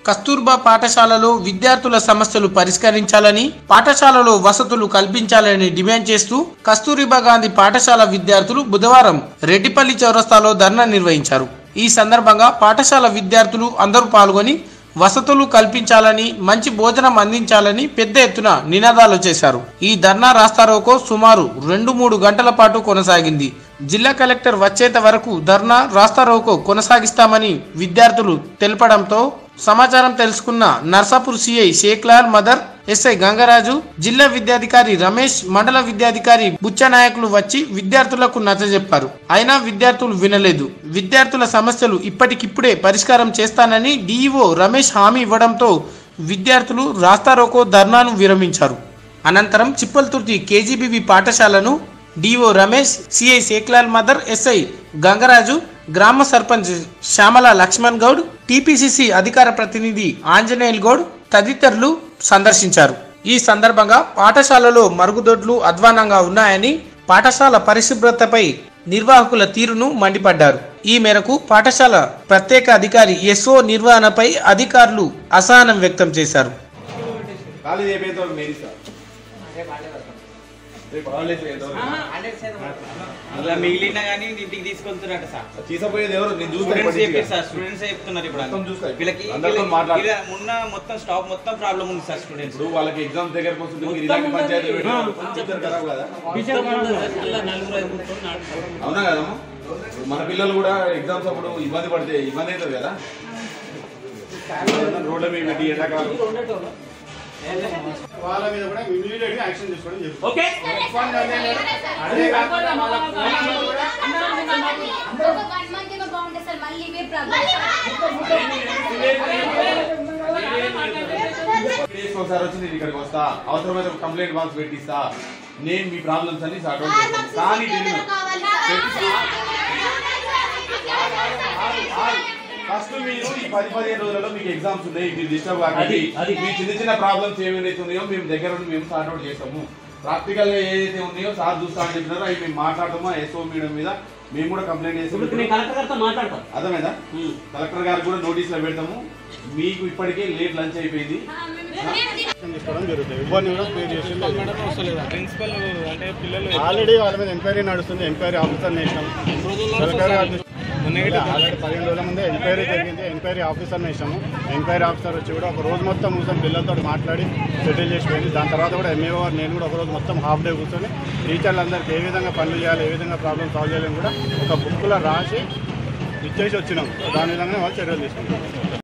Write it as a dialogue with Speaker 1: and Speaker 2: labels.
Speaker 1: కస్తూర్బా పాఠశాలలో విద్యార్థుల సమస్యలు పరిష్కరించాలని పాఠశాలలో వసతులు కల్పించాలని డిమాండ్ చేస్తూ కస్తూరిబా గాంధీ పాఠశాల విద్యార్థులు బుధవారం రెడ్డిపల్లి చౌరస్తాలో ధర్నా నిర్వహించారు ఈ సందర్భంగా పాఠశాల విద్యార్థులు అందరూ పాల్గొని వసతులు కల్పించాలని మంచి భోజనం అందించాలని పెద్ద ఎత్తున నినాదాలు చేశారు ఈ ధర్నా రాస్తారోకో సుమారు రెండు మూడు గంటల పాటు కొనసాగింది జిల్లా కలెక్టర్ వచ్చేంత వరకు ధర్నా రాస్తారోకో కొనసాగిస్తామని విద్యార్థులు తెలపడంతో సమాచారం తెలుసుకున్న నర్సాపూర్ సిఐ షేక్లాల్ మదర్ ఎస్ఐ గంగరాజు జిల్లా విద్యాధికారి రమేష్ మండల విద్యాధికారి బుచ్చనాయకులు వచ్చి విద్యార్థులకు నచ్చజెప్పారు అయినా విద్యార్థులు వినలేదు విద్యార్థుల సమస్యలు ఇప్పటికిప్పుడే పరిష్కారం చేస్తానని డీఈఓ రమేష్ హామీ ఇవ్వడంతో విద్యార్థులు రాస్తారోకో ధర్నాను విరమించారు అనంతరం చిప్పల్తుర్తి కేజీబీవి పాఠశాలను డిఓ రమేష్ సిఐ శేక్లాల్ మదర్ ఎస్ఐ గంగరాజు గ్రామ సర్పంచ్ శ్యామల లక్ష్మణ్ గౌడ్ టీపీసీసీ అధికార ప్రతినిధి ఆంజనేయుల్ గౌడ్ తదితరులు సందర్శించారు ఈ సందర్భంగా పాఠశాలలో మరుగుదొడ్లు అధ్వానంగా ఉన్నాయని పాఠశాల పరిశుభ్రతపై నిర్వాహకుల తీరును మండిపడ్డారు ఈ మేరకు పాఠశాల ప్రత్యేక అధికారి ఎస్ఓ నిర్వహణపై అధికారులు అసహనం వ్యక్తం చేశారు
Speaker 2: కాలేజ్ అయిపోయేంత వరకు నేను ఇస్తా రేపు హాలిడేస్ అయ్యేంత వరకు.
Speaker 3: అలా మిగిలిన కానీ ఇంటికి తీసుకెళ్తున్నట్టు సార్
Speaker 2: తీసుకుపోయేది ఎవరు నేను చూస్తాను
Speaker 3: స్టూడెంట్స్
Speaker 2: ఇప్పటికి.
Speaker 3: చెప్పారు సార్ స్టూడెంట్స్ చెప్తున్నారు ఇప్పుడు
Speaker 2: మొత్తం చూసుకో.
Speaker 3: వీళ్ళకి
Speaker 2: అందరితో
Speaker 3: వీళ్ళకి-
Speaker 2: మాట్లాడు.
Speaker 3: వీళ్ళ మొన్న మొత్తం స్టాప్ మొత్తం ప్రాబ్లం ఉంది సార్ స్టూడెంట్స్
Speaker 2: ఇప్పుడు వాళ్ళకి ఎగ్జామ్ దగ్గరకు వస్తుంది మీరు ఇలాంటి పంచాయతీలు పెట్టారు. ఫ్యూచర్ ఖరాబ్ కదా అవునా కదమ్మా ఇప్పుడు మన పిల్లలు కూడా ఎగ్జామ్స్ అప్పుడు ఇబ్బంది పడితే ఇబ్బంది అవుతుంది కదా రోడ్ల మీద పెట్టి ఎండాకాలం
Speaker 4: వాళ్ళ మీద కూడా ఇమీడియట్ గా యాక్షన్ తీసుకోవడం జరుగుతుంది
Speaker 5: ఓకే
Speaker 4: అదే కాదు
Speaker 6: వన్ మంత్ ఏమో బాగుంటుంది సార్ మళ్ళీ ఇవే ప్రాబ్లమ్
Speaker 2: డేస్ ఒకసారి వచ్చి నేను ఇక్కడికి వస్తా అవసరమైతే కంప్లైంట్ బాక్స్ పెట్టిస్తా నేను మీ ప్రాబ్లమ్స్ అన్ని సార్ట్ అవుట్ చేస్తాను కానీ నేను ఫస్ట్ మీరు ఈ పది పదిహేను రోజులలో మీకు ఎగ్జామ్స్ ఉన్నాయి మీరు డిస్టర్బ్ కాకండి
Speaker 5: అది, అది.
Speaker 2: మీ చిన్న చిన్న ప్రాబ్లమ్స్ ఏమైతే ఉన్నాయో మేము దగ్గర ఉండి మేము సార్ట్ అవుట్ చేస్తాము ప్రాక్టికల్ గా ఏదైతే ఉన్నాయో సార్ చూస్తా అని చెప్పినారో అవి మేము మాట్లాడతాము ఎస్ఓ మీడియం మీద మేము కూడా కంప్లైంట్
Speaker 5: ఇప్పుడు నేను
Speaker 2: చేస్తాము
Speaker 5: కలెక్టర్ గారితో మాట్లాడతాను
Speaker 2: అర్థమైందా కలెక్టర్ గారికి కూడా నోటీసులు పెడతాము మీకు ఇప్పటికే లేట్ లంచ్ అయిపోయింది
Speaker 4: యాక్షన్ తీసుకోవడం జరుగుతుంది ఎవరిని కూడా స్పేర్ చేసి
Speaker 7: ప్రిన్సిపల్ అంటే పిల్లలు
Speaker 4: ఆల్రెడీ వాళ్ళ మీద ఎంక్వైరీ నడుస్తుంది ఎంక్వైరీ ఆఫీసర్ వేసినాం కలెక్టర్ గారి దృష్టి- ఆల్రెడీ పదిహేను రోజుల ముందే ఎంక్వైరీ జరిగింది ఎంక్వైరీ ఆఫీసర్ వేసాము ఎంక్వైరీ ఆఫీసర్ వచ్చి కూడా ఒక రోజు మొత్తం కూర్చొని పిల్లలతో మాట్లాడి సెటిల్ చేసిపోయింది దాని తర్వాత కూడా ఎంఏఓ గారు నేను కూడా ఒక రోజు మొత్తం హాఫ్ డే కూర్చొని టీచర్లందరికీ ఏ విధంగా పనులు చేయాలి ఏ విధంగా ప్రాబ్లమ్ సాల్వ్ చేయాలని కూడా ఒక బుక్లో రాసి ఇచ్చేసి వచ్చినాం దాని విధంగానే వాళ్ళు చర్యలు తీసుకుంటాం